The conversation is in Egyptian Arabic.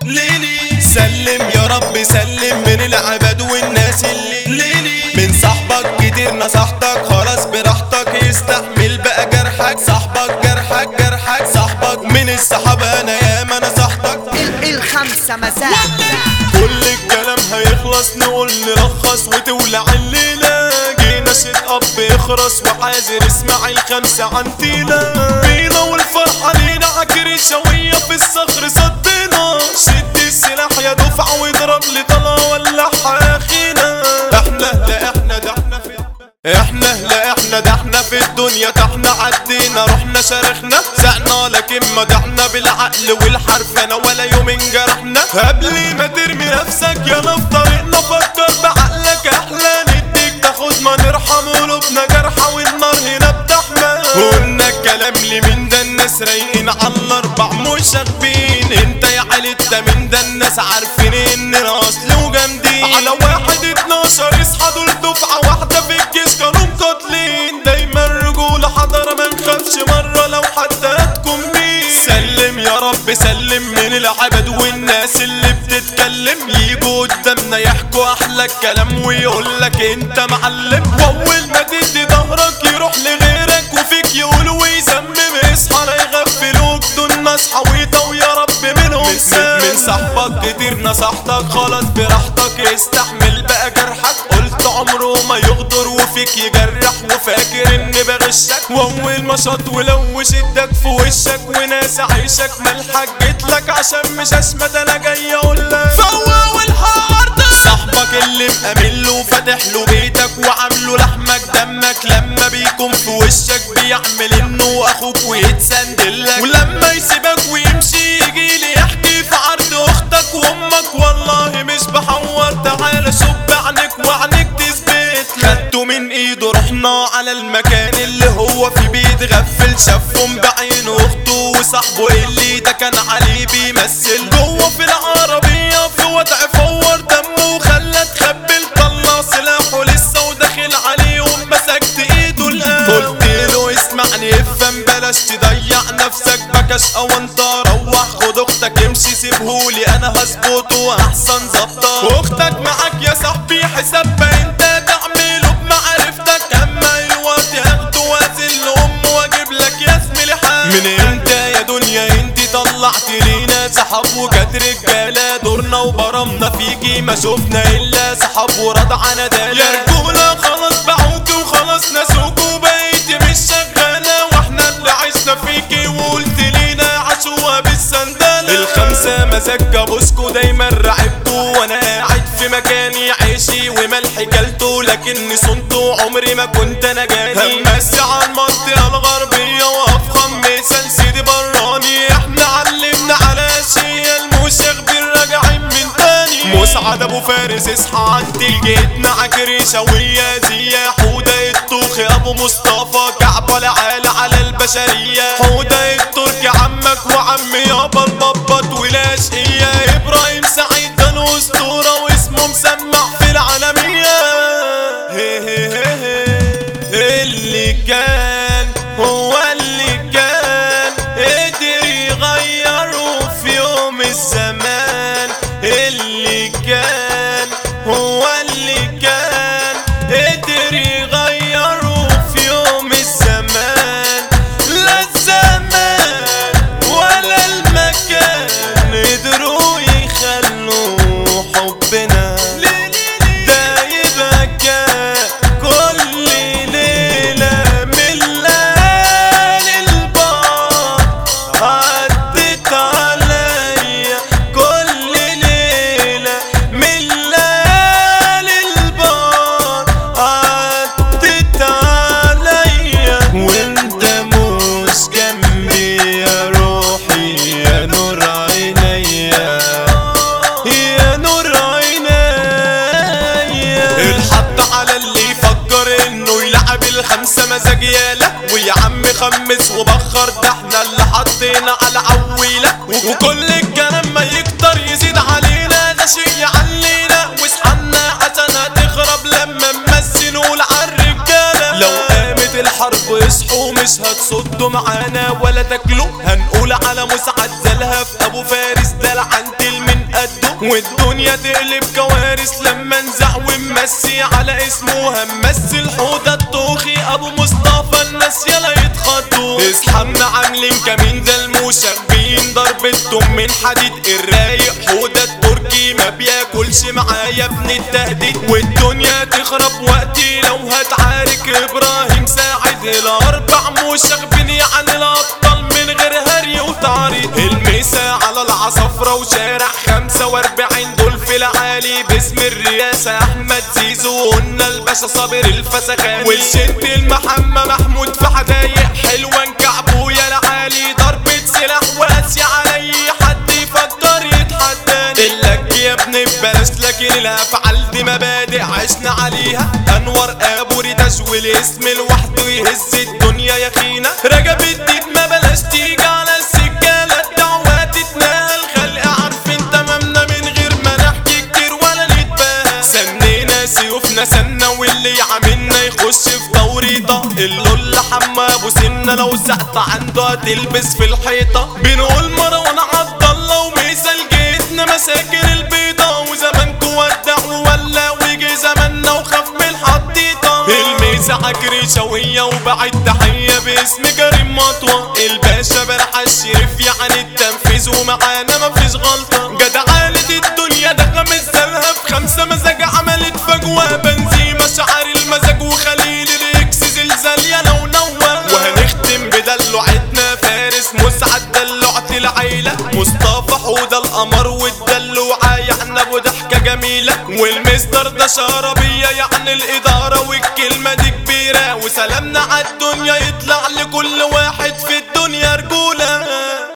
ليلي سلم يا رب سلم من العباد والناس اللي ليلي من صاحبك كتير نصحتك خلاص براحتك يستحمل بقى جرحك صاحبك جرحك جرحك صاحبك من الصحابة انا ياما نصحتك ال- الخمسة مساء كل الكلام هيخلص نقول نلخص وتولع الليلة جينا شد اب يخرس وحاذر اسمع الخمسة عن تيلة بينا والفرحة لينا عكري شوية في الصخر صدينا شد السلاح يا دفعة واضرب لي طلا ولعها يا اخينا احنا لا احنا ده احنا في احنا لا احنا ده احنا في الدنيا ده احنا عدينا رحنا شارخنا سقنا لكن مدحنا بالعقل والحرفنة ولا يوم جرحنا قبل ما ترمي نفسك يلا في طريقنا فكر بعقلك احلى نديك تاخد ما نرحم قلوبنا جرحى والنار هنا بتحمى قلنا الكلام لمين ده الناس رايقين على الاربع مشاغبين انت يا عيلة ده مين ده الناس عارفين اننا اصل وجامدين على واحد اتناشر اصحى دول دفعة واحدة في الجيش كانوا مقاتلين دايما رجولة حضرة ما نخافش مرة لو حتى هتكون مين سلم يا رب سلم من العبد والناس اللي بتتكلم يجوا قدامنا يحكوا احلى الكلام ويقول لك انت معلم واول ما تدي ظهرك يروح لغيرك وفيك يقول ويسمم اصحى لا يغفلوك دول ناس حويطه ويا رب منهم من, من صاحبك كتير نصحتك خلاص براحتك استحمل بقى جرحك قلت عمره ما يغدر وفيك يجرح وفاكر اني بغشك واول ما شط ولو شدك في وشك وناس عيشك ملحق جيتلك عشان مش اشمت انا جاي اقول لك فوق والحوار ده صاحبك اللي مأمن له وفاتح له بيتك وعامله لحمك دمك لما بيكون في وشك بيعمل انه اخوك ويتسندلك ولما يسيبك ويمشي يجي لي يحكي في عرض اختك وامك والله مش بحور تعالى شوف عنك وعنك تثبت خدته من ايده رحنا على المكان اللي هو في بيت غفل شافهم بعينه اخته وصاحبه اللي ده كان عليه بيمثل جوه في العربية في وضع فور دمه وخلى تخبل طلع سلاحه لسه وداخل عليهم مسكت ايده الان قلت له اسمعني افهم بلاش تضيع نفسك بكش او انت روح خد اختك امشي سيبهولي انا هظبطه احسن ظبطه واختك معاك يا صاحبي حساب انت تعمله بمعرفتك اما الوقت هاخده وازل لامه واجيب لك يا زميلي حاجه من امتى يا دنيا انت طلعت لينا سحاب وكانت رجاله دورنا وبرمنا فيكي ما شفنا الا سحاب ورضعنا دالا يا رجوله خلاص باعوكي وخلاص نسوكوا بقيتي مش شغاله واحنا اللي عشنا فيكي وقلت لينا عاشوها بالسندالة الخمسة مزاج جابوسكو دايما رعبته وانا قاعد في مكاني عيشي وملحي كلته لكني صنته عمري ما كنت انا جاني همسي على المنطقة الغربية وافخم مثال سيدي براني احنا علمنا على شيء المشاغبين راجعين من تاني مسعد ابو فارس اصحى عندي جيتنا عكري شوية زي حودة الطوخي ابو مصطفى كعب العال على البشرية حودة التركي عمك وعمي يابا الببط والاشقية ابراهيم سعيد كان اسطورة واسمه مسمع في العالمية هي هي هي هي. اللي كان هو اللي كان قدر يغيره في يوم الزمان اللي كان هو اللي كان قدر يغيره في يوم الزمان لا الزمان ولا المكان قدروا يخلوا حبنا ده يبقى كان كل ليلة من ليالي البار عدت عليا كل ليلة من ليالي البار عدت عليا وانت مش جنبي يا روحي يا نور عينيا يا نور عينيا الحط على اللي يفكر انه يلعب الخمسة مزاج يالا ويا عم خمس وبخر ده احنا اللي حطينا على عويلة وكل الكلام ما يكتر يزيد علينا ده شيء يعلينا واصحنا عشان هتخرب لما نمثل نقول عالرجالة لو قامت الحرب اصحوا مش هتصدوا معانا ولا تاكلوا هنقول على مسعد زلهف ابو فارس ده العنتل من والدنيا تقلب كوارث لما نزع ونمسي على اسمه همس حوده الطوخي ابو مصطفى الناس يلا يتخضوا اصحابنا عاملين كمين ده المشاغبين ضربتهم من حديد الرايق حوده التركي ما بياكلش معايا ابن التهديد والدنيا تخرب وقتي لو هتعارك ابراهيم ساعد الاربع مشاغبين يعني الابطال من غير هري وتعريض المسا على العصفرة وشارع 45 دول في العالي باسم الرئاسة احمد زيزو قلنا الباشا صابر الفسخاني والشد المحمى محمود في حدايق حلوة كعبو يا العالي ضربة سلاح وقاسي علي حد يفكر يتحداني لك يا ابني ببلاش لكن الافعال دي مبادئ عشنا عليها انور ابو ريتاش والاسم لوحده يهز الدنيا يا خينا رجب الدين ما بلاش تيجي على السجالة الدعوات تتنال خلق عارفين تمامنا من غير ما نحكي كتير ولا نتباهى سنينا سيوفنا سنة واللي عاملنا يخش في توريطة اللول حما ابو سنة لو سقط عنده هتلبس في الحيطة بنقول مروان عبد الله ومثال جيتنا مساكن البيضة وزمانكو ودعوا ولا ويجي زماننا وخاف من الحطيطة الميزة عكري شوية وبعد تحية باسم كريم مطوة الباشا برح الشريف يعني التنفيذ ومعانا مفيش غلطة جدعانة الدنيا ده خمس زلها في خمسة مزاج عملت فجوة بنزيمة شعر المزاج وخليل الاكس زلزال يا لو نوى وهنختم بدلوعتنا فارس مسعد دلوعة العيلة مصطفى حودة القمر والدلوعة يعني ابو ضحكة جميلة والمستر ده شربية يعني الإدارة والكلمة دي كبيرة وسلامنا عالدنيا يطلع